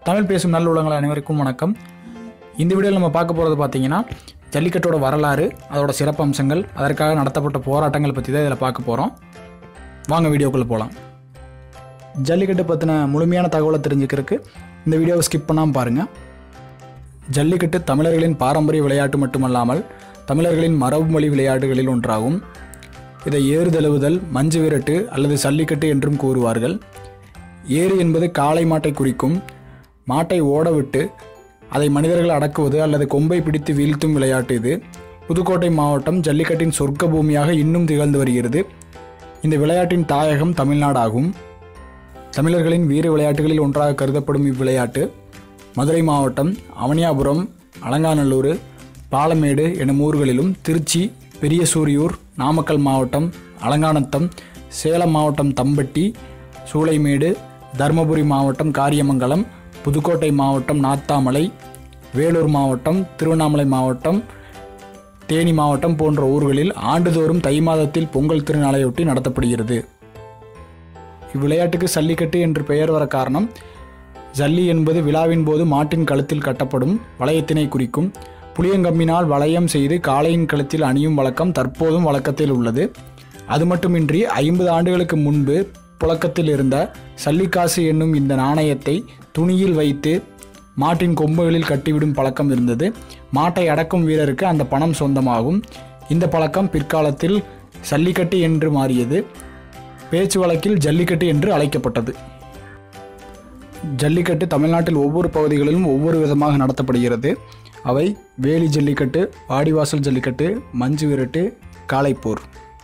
தமிழ் பேசும் நல்ல உள்ளங்கள் அனைவருக்கும் வணக்கம் இந்த வீடியோவில் நம்ம பார்க்க போகிறது பார்த்தீங்கன்னா ஜல்லிக்கட்டோட வரலாறு அதோட சிறப்பம்சங்கள் அதற்காக நடத்தப்பட்ட போராட்டங்கள் பற்றி தான் இதில் பார்க்க போகிறோம் வாங்க வீடியோக்குள்ளே போகலாம் ஜல்லிக்கட்டு பற்றின முழுமையான தகவலை தெரிஞ்சுக்கிறதுக்கு இந்த வீடியோவை ஸ்கிப் பண்ணாமல் பாருங்கள் ஜல்லிக்கட்டு தமிழர்களின் பாரம்பரிய விளையாட்டு மட்டுமல்லாமல் தமிழர்களின் மரபுமொழி விளையாட்டுகளில் ஒன்றாகும் இதை ஏறுதழுவுதல் மஞ்சு விரட்டு அல்லது சல்லிக்கட்டு என்றும் கூறுவார்கள் ஏறு என்பது காளை மாட்டை குறிக்கும் மாட்டை ஓடவிட்டு அதை மனிதர்கள் அடக்குவது அல்லது கொம்பை பிடித்து வீழ்த்தும் விளையாட்டு இது புதுக்கோட்டை மாவட்டம் ஜல்லிக்கட்டின் சொர்க்க பூமியாக இன்னும் திகழ்ந்து வருகிறது இந்த விளையாட்டின் தாயகம் தமிழ்நாடாகும் தமிழர்களின் வீர விளையாட்டுகளில் ஒன்றாக கருதப்படும் இவ்விளையாட்டு மதுரை மாவட்டம் அவனியாபுரம் அலங்காநல்லூர் பாலமேடு எனும் ஊர்களிலும் திருச்சி பெரிய சூரியூர் நாமக்கல் மாவட்டம் அலங்காநத்தம் சேலம் மாவட்டம் தம்பட்டி சூளைமேடு தருமபுரி மாவட்டம் காரியமங்கலம் புதுக்கோட்டை மாவட்டம் நாத்தாமலை வேலூர் மாவட்டம் திருவண்ணாமலை மாவட்டம் தேனி மாவட்டம் போன்ற ஊர்களில் ஆண்டுதோறும் தை மாதத்தில் பொங்கல் திருநாளையொட்டி நடத்தப்படுகிறது இவ்விளையாட்டுக்கு சல்லிக்கட்டு என்று பெயர் வர காரணம் ஜல்லி என்பது விழாவின் போது மாட்டின் கழுத்தில் கட்டப்படும் வளையத்தினை குறிக்கும் புளியங்கம்பினால் வளையம் செய்து காளையின் கழுத்தில் அணியும் வழக்கம் தற்போதும் வழக்கத்தில் உள்ளது அது மட்டுமின்றி ஐம்பது ஆண்டுகளுக்கு முன்பு புழக்கத்தில் இருந்த சல்லிக்காசு என்னும் இந்த நாணயத்தை துணியில் வைத்து மாட்டின் கொம்புகளில் கட்டிவிடும் பழக்கம் இருந்தது மாட்டை அடக்கும் வீரருக்கு அந்த பணம் சொந்தமாகும் இந்த பழக்கம் பிற்காலத்தில் சல்லிக்கட்டு என்று மாறியது பேச்சு வழக்கில் ஜல்லிக்கட்டு என்று அழைக்கப்பட்டது ஜல்லிக்கட்டு தமிழ்நாட்டில் ஒவ்வொரு பகுதிகளிலும் ஒவ்வொரு விதமாக நடத்தப்படுகிறது அவை வேலி ஜல்லிக்கட்டு வாடிவாசல் ஜல்லிக்கட்டு மஞ்சு விரட்டு காளைப்போர்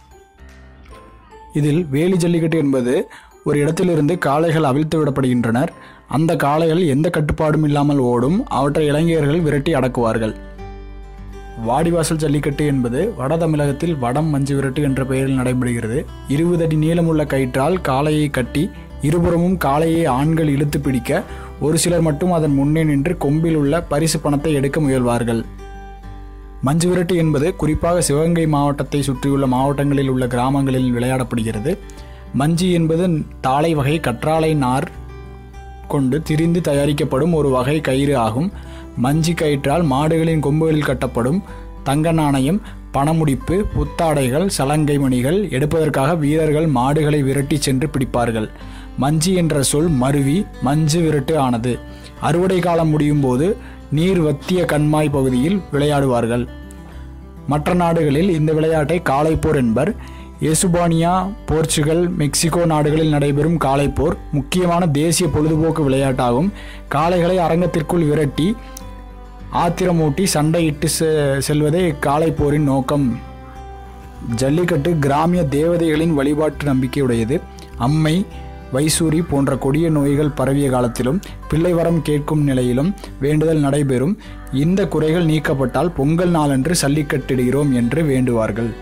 இதில் வேலி ஜல்லிக்கட்டு என்பது ஒரு இடத்திலிருந்து காளைகள் அவிழ்த்து விடப்படுகின்றனர் அந்த காளைகள் எந்த கட்டுப்பாடும் இல்லாமல் ஓடும் அவற்றை இளைஞர்கள் விரட்டி அடக்குவார்கள் வாடிவாசல் ஜல்லிக்கட்டு என்பது வட தமிழகத்தில் வடம் மஞ்சு விரட்டு என்ற பெயரில் நடைபெறுகிறது இருபது அடி நீளமுள்ள கயிற்றால் காளையை கட்டி இருபுறமும் காளையை ஆண்கள் இழுத்து பிடிக்க ஒரு சிலர் மட்டும் அதன் முன்னே நின்று கொம்பில் உள்ள பரிசு பணத்தை எடுக்க முயல்வார்கள் மஞ்சு விரட்டு என்பது குறிப்பாக சிவகங்கை மாவட்டத்தை சுற்றியுள்ள மாவட்டங்களில் உள்ள கிராமங்களில் விளையாடப்படுகிறது மஞ்சு என்பது தாளை வகை கற்றாழை நார் கொண்டு திரிந்து தயாரிக்கப்படும் ஒரு வகை கயிறு ஆகும் மஞ்சி கயிற்றால் மாடுகளின் கொம்புகளில் கட்டப்படும் தங்க நாணயம் பணமுடிப்பு புத்தாடைகள் சலங்கை மணிகள் எடுப்பதற்காக வீரர்கள் மாடுகளை விரட்டி சென்று பிடிப்பார்கள் மஞ்சி என்ற சொல் மருவி மஞ்சு விரட்டு ஆனது அறுவடை காலம் முடியும் போது நீர் வத்திய கண்மாய் பகுதியில் விளையாடுவார்கள் மற்ற நாடுகளில் இந்த விளையாட்டை காளைப்போர் என்பர் எசுபானியா போர்ச்சுகல் மெக்சிகோ நாடுகளில் நடைபெறும் காளைப்போர் முக்கியமான தேசிய பொழுதுபோக்கு விளையாட்டாகும் காளைகளை அரங்கத்திற்குள் விரட்டி ஆத்திரமூட்டி சண்டையிட்டு செ- செல்வதே இக்காளைப்போரின் நோக்கம் ஜல்லிக்கட்டு கிராமிய தேவதைகளின் வழிபாட்டு நம்பிக்கையுடையது அம்மை வைசூரி போன்ற கொடிய நோய்கள் பரவிய காலத்திலும் பிள்ளை வரம் கேட்கும் நிலையிலும் வேண்டுதல் நடைபெறும் இந்த குறைகள் நீக்கப்பட்டால் பொங்கல் நாளன்று சல்லிக்கட்டிடுகிறோம் என்று வேண்டுவார்கள்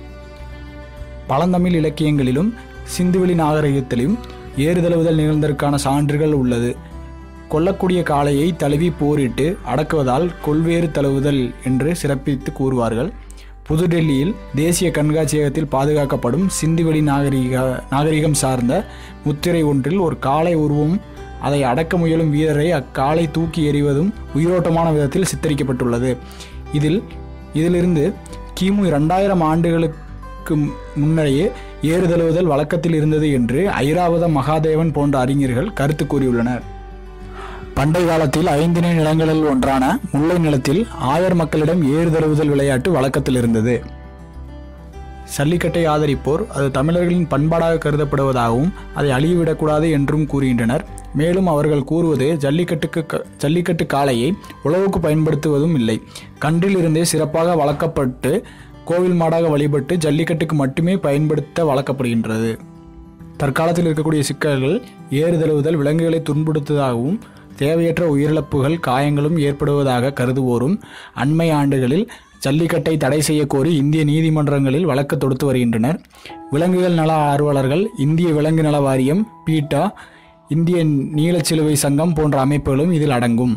பழந்தமிழ் இலக்கியங்களிலும் சிந்துவெளி நாகரிகத்திலும் ஏறுதழுவுதல் நிகழ்ந்ததற்கான சான்றுகள் உள்ளது கொல்லக்கூடிய காளையை தழுவி போரிட்டு அடக்குவதால் கொள்வேறு தழுவுதல் என்று சிறப்பித்து கூறுவார்கள் புதுடெல்லியில் தேசிய கண்காட்சியகத்தில் பாதுகாக்கப்படும் சிந்துவெளி நாகரிக நாகரிகம் சார்ந்த முத்திரை ஒன்றில் ஒரு காளை உருவம் அதை அடக்க முயலும் வீரரை அக்காளை தூக்கி எறிவதும் உயிரோட்டமான விதத்தில் சித்தரிக்கப்பட்டுள்ளது இதில் இதிலிருந்து கிமு இரண்டாயிரம் ஆண்டுகளுக்கு முன்னரே ஏறுதழுவுதல் வழக்கத்தில் இருந்தது என்று ஐராவத மகாதேவன் போன்ற அறிஞர்கள் கருத்து கூறியுள்ளனர் பண்டை காலத்தில் ஐந்திணை நிலங்களில் ஒன்றான முல்லை நிலத்தில் ஆயர் மக்களிடம் ஏறுதழுவுதல் விளையாட்டு வழக்கத்தில் இருந்தது சல்லிக்கட்டை ஆதரிப்போர் அது தமிழர்களின் பண்பாடாக கருதப்படுவதாகவும் அதை அழியவிடக்கூடாது என்றும் கூறுகின்றனர் மேலும் அவர்கள் கூறுவது ஜல்லிக்கட்டுக்கு க- ஜல்லிக்கட்டு காளையை உழவுக்கு பயன்படுத்துவதும் இல்லை கன்றில் இருந்தே சிறப்பாக வளர்க்கப்பட்டு கோவில் மாடாக வழிபட்டு ஜல்லிக்கட்டுக்கு மட்டுமே பயன்படுத்த வளர்க்கப்படுகின்றது தற்காலத்தில் இருக்கக்கூடிய சிக்கல்கள் ஏறுதழுவுதல் விலங்குகளை துன்புறுத்துவதாகவும் தேவையற்ற உயிரிழப்புகள் காயங்களும் ஏற்படுவதாக கருதுவோரும் அண்மை ஆண்டுகளில் ஜல்லிக்கட்டை தடை செய்ய கோரி இந்திய நீதிமன்றங்களில் வழக்கு தொடுத்து வருகின்றனர் விலங்குகள் நல ஆர்வலர்கள் இந்திய விலங்கு நல வாரியம் பீட்டா இந்திய நீலச்சிலுவை சங்கம் போன்ற அமைப்புகளும் இதில் அடங்கும்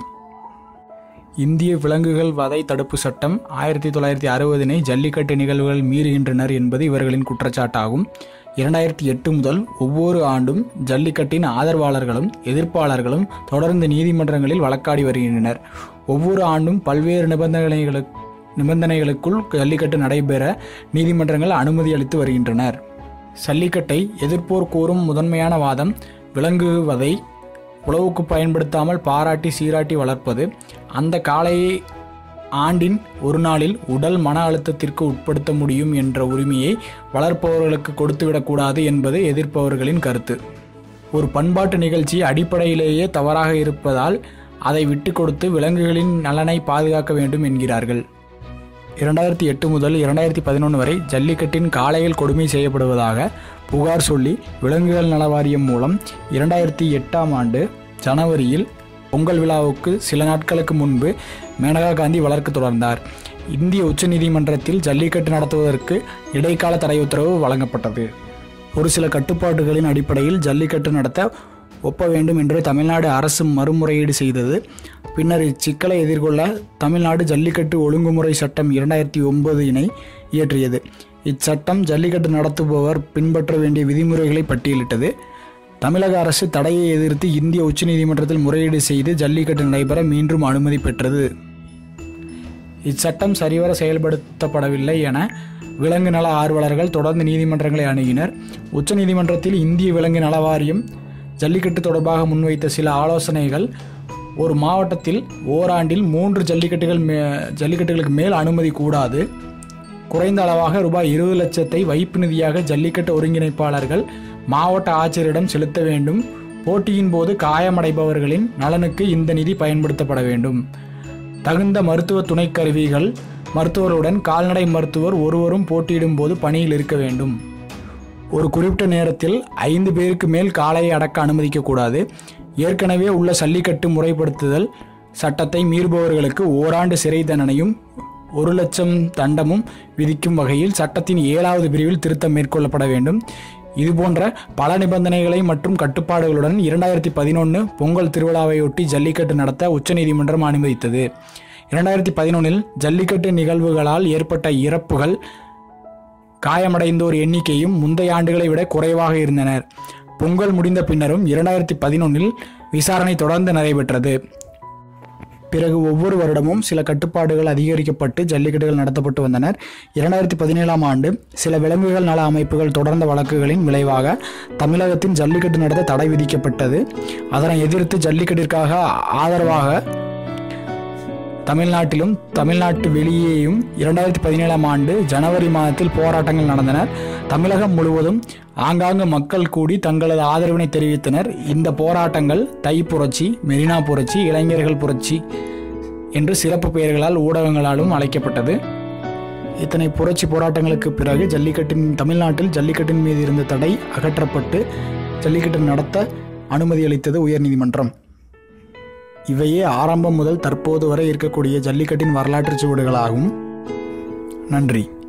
இந்திய விலங்குகள் வதை தடுப்பு சட்டம் ஆயிரத்தி தொள்ளாயிரத்தி அறுபதினை ஜல்லிக்கட்டு நிகழ்வுகள் மீறுகின்றனர் என்பது இவர்களின் குற்றச்சாட்டாகும் இரண்டாயிரத்தி எட்டு முதல் ஒவ்வொரு ஆண்டும் ஜல்லிக்கட்டின் ஆதரவாளர்களும் எதிர்ப்பாளர்களும் தொடர்ந்து நீதிமன்றங்களில் வழக்காடி வருகின்றனர் ஒவ்வொரு ஆண்டும் பல்வேறு நிபந்தனைகளுக்கு நிபந்தனைகளுக்குள் ஜல்லிக்கட்டு நடைபெற நீதிமன்றங்கள் அனுமதி அளித்து வருகின்றனர் ஜல்லிக்கட்டை எதிர்ப்போர் கூறும் முதன்மையான வாதம் விலங்குவதை உழவுக்கு பயன்படுத்தாமல் பாராட்டி சீராட்டி வளர்ப்பது அந்த காளையை ஆண்டின் ஒரு நாளில் உடல் மன அழுத்தத்திற்கு உட்படுத்த முடியும் என்ற உரிமையை வளர்ப்பவர்களுக்கு கொடுத்துவிடக்கூடாது என்பது எதிர்ப்பவர்களின் கருத்து ஒரு பண்பாட்டு நிகழ்ச்சி அடிப்படையிலேயே தவறாக இருப்பதால் அதை விட்டு கொடுத்து விலங்குகளின் நலனை பாதுகாக்க வேண்டும் என்கிறார்கள் இரண்டாயிரத்தி எட்டு முதல் இரண்டாயிரத்தி பதினொன்று வரை ஜல்லிக்கட்டின் காளைகள் கொடுமை செய்யப்படுவதாக புகார் சொல்லி விலங்குகள் நல வாரியம் மூலம் இரண்டாயிரத்தி எட்டாம் ஆண்டு ஜனவரியில் பொங்கல் விழாவுக்கு சில நாட்களுக்கு முன்பு மேனகா காந்தி வழக்கு தொடர்ந்தார் இந்திய உச்சநீதிமன்றத்தில் ஜல்லிக்கட்டு நடத்துவதற்கு இடைக்கால தடை உத்தரவு வழங்கப்பட்டது ஒரு சில கட்டுப்பாடுகளின் அடிப்படையில் ஜல்லிக்கட்டு நடத்த ஒப்ப வேண்டும் என்று தமிழ்நாடு அரசு மறுமுறையீடு செய்தது பின்னர் இச்சிக்கலை எதிர்கொள்ள தமிழ்நாடு ஜல்லிக்கட்டு ஒழுங்குமுறை சட்டம் இரண்டாயிரத்தி ஒன்பது இனை இயற்றியது இச்சட்டம் ஜல்லிக்கட்டு நடத்துபவர் பின்பற்ற வேண்டிய விதிமுறைகளை பட்டியலிட்டது தமிழக அரசு தடையை எதிர்த்து இந்திய உச்சநீதிமன்றத்தில் முறையீடு செய்து ஜல்லிக்கட்டு நடைபெற மீண்டும் அனுமதி பெற்றது இச்சட்டம் சரிவர செயல்படுத்தப்படவில்லை என விலங்கு நல ஆர்வலர்கள் தொடர்ந்து நீதிமன்றங்களை அணுகினர் உச்சநீதிமன்றத்தில் இந்திய விலங்கு நல வாரியம் ஜல்லிக்கட்டு தொடர்பாக முன்வைத்த சில ஆலோசனைகள் ஒரு மாவட்டத்தில் ஓராண்டில் மூன்று ஜல்லிக்கட்டுகள் மே ஜல்லிக்கட்டுகளுக்கு மேல் அனுமதி கூடாது குறைந்த அளவாக ரூபாய் இருபது லட்சத்தை வைப்பு நிதியாக ஜல்லிக்கட்டு ஒருங்கிணைப்பாளர்கள் மாவட்ட ஆட்சியரிடம் செலுத்த வேண்டும் போட்டியின் போது காயமடைபவர்களின் நலனுக்கு இந்த நிதி பயன்படுத்தப்பட வேண்டும் தகுந்த மருத்துவ துணைக்கருவிகள் மருத்துவருடன் கால்நடை மருத்துவர் ஒருவரும் போட்டியிடும் போது பணியில் இருக்க வேண்டும் ஒரு குறிப்பிட்ட நேரத்தில் ஐந்து பேருக்கு மேல் காளையை அடக்க அனுமதிக்கக்கூடாது ஏற்கனவே உள்ள சல்லிக்கட்டு முறைப்படுத்துதல் சட்டத்தை மீறுபவர்களுக்கு ஓராண்டு சிறை தண்டனையும் ஒரு லட்சம் தண்டமும் விதிக்கும் வகையில் சட்டத்தின் ஏழாவது பிரிவில் திருத்தம் மேற்கொள்ளப்பட வேண்டும் இதுபோன்ற பல நிபந்தனைகளை மற்றும் கட்டுப்பாடுகளுடன் இரண்டாயிரத்தி பதினொன்று பொங்கல் திருவிழாவையொட்டி ஜல்லிக்கட்டு நடத்த உச்சநீதிமன்றம் அனுமதித்தது இரண்டாயிரத்தி பதினொன்றில் ஜல்லிக்கட்டு நிகழ்வுகளால் ஏற்பட்ட இறப்புகள் காயமடைந்தோர் எண்ணிக்கையும் முந்தைய ஆண்டுகளை விட குறைவாக இருந்தனர் பொங்கல் முடிந்த பின்னரும் இரண்டாயிரத்தி பதினொன்றில் விசாரணை தொடர்ந்து நடைபெற்றது பிறகு ஒவ்வொரு வருடமும் சில கட்டுப்பாடுகள் அதிகரிக்கப்பட்டு ஜல்லிக்கட்டுகள் நடத்தப்பட்டு வந்தனர் இரண்டாயிரத்தி பதினேழாம் ஆண்டு சில விலங்குகள் நல அமைப்புகள் தொடர்ந்த வழக்குகளின் விளைவாக தமிழகத்தின் ஜல்லிக்கட்டு நடத்த தடை விதிக்கப்பட்டது அதனை எதிர்த்து ஜல்லிக்கட்டிற்காக ஆதரவாக தமிழ்நாட்டிலும் தமிழ்நாட்டு வெளியேயும் இரண்டாயிரத்தி பதினேழாம் ஆண்டு ஜனவரி மாதத்தில் போராட்டங்கள் நடந்தன தமிழகம் முழுவதும் ஆங்காங்கு மக்கள் கூடி தங்களது ஆதரவினை தெரிவித்தனர் இந்த போராட்டங்கள் தை புரட்சி மெரினா புரட்சி இளைஞர்கள் புரட்சி என்று சிறப்பு பெயர்களால் ஊடகங்களாலும் அழைக்கப்பட்டது இத்தனை புரட்சி போராட்டங்களுக்கு பிறகு ஜல்லிக்கட்டின் தமிழ்நாட்டில் ஜல்லிக்கட்டின் மீது இருந்த தடை அகற்றப்பட்டு ஜல்லிக்கட்டு நடத்த அனுமதி அளித்தது உயர்நீதிமன்றம் இவையே ஆரம்பம் முதல் தற்போது வரை இருக்கக்கூடிய ஜல்லிக்கட்டின் வரலாற்றுச் சுவடுகளாகும் நன்றி